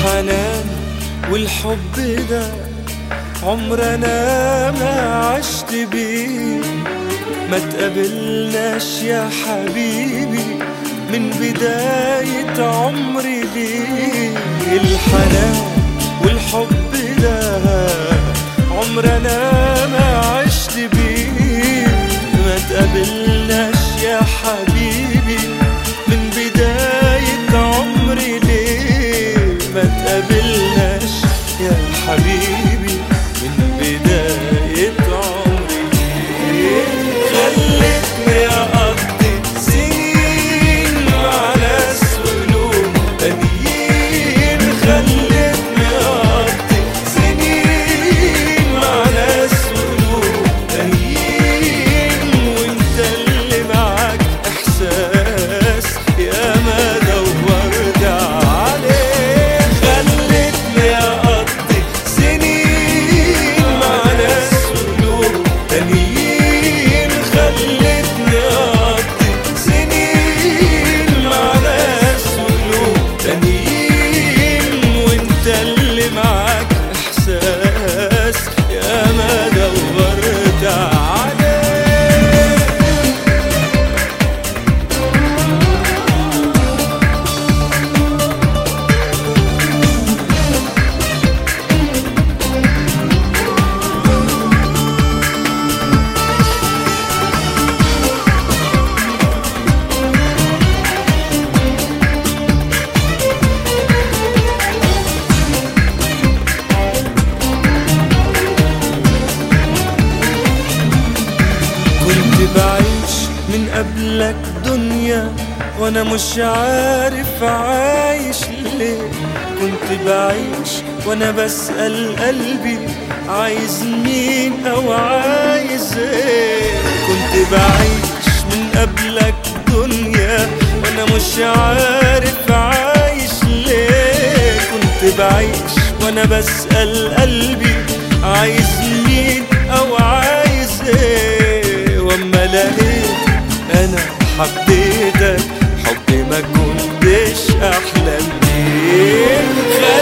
الحنان والحب ده عمرنا ما عشت بيه ما تقابلناش يا حبيبي من بداية عمري ليه الحنان والحب ده عمرنا ما عشت بيه ما تقابلناش يا حبيبي من بداية عمري ليه ما تقابلناش يا حبيبي من بداية عمري ليه خلتني أقضي سنين مع ناس قلوب تانيين خلتني أقضي سنين مع ناس قلوب تانيين وانت اللي معاك إحساس يا ما دورت عليه خلتني أقضي سنين مع ناس قلوب تانيين خلتني أقضي سنين مع ناس قلوب تانيين وانت اللي معاك إحساس يا ما دورت عليه كنت بعيش من قبلك دنيا وانا مش عارف عايش ليه كنت بعيش وانا بسأل قلبي عايز مين او عايز ايه كنت بعيش من قبلك دنيا وانا مش عارف عايش ليه كنت بعيش وانا بسأل قلبي عايز مين او عايز ايه واما لقيت انا حبيتك حب ما كنتش احلم بيه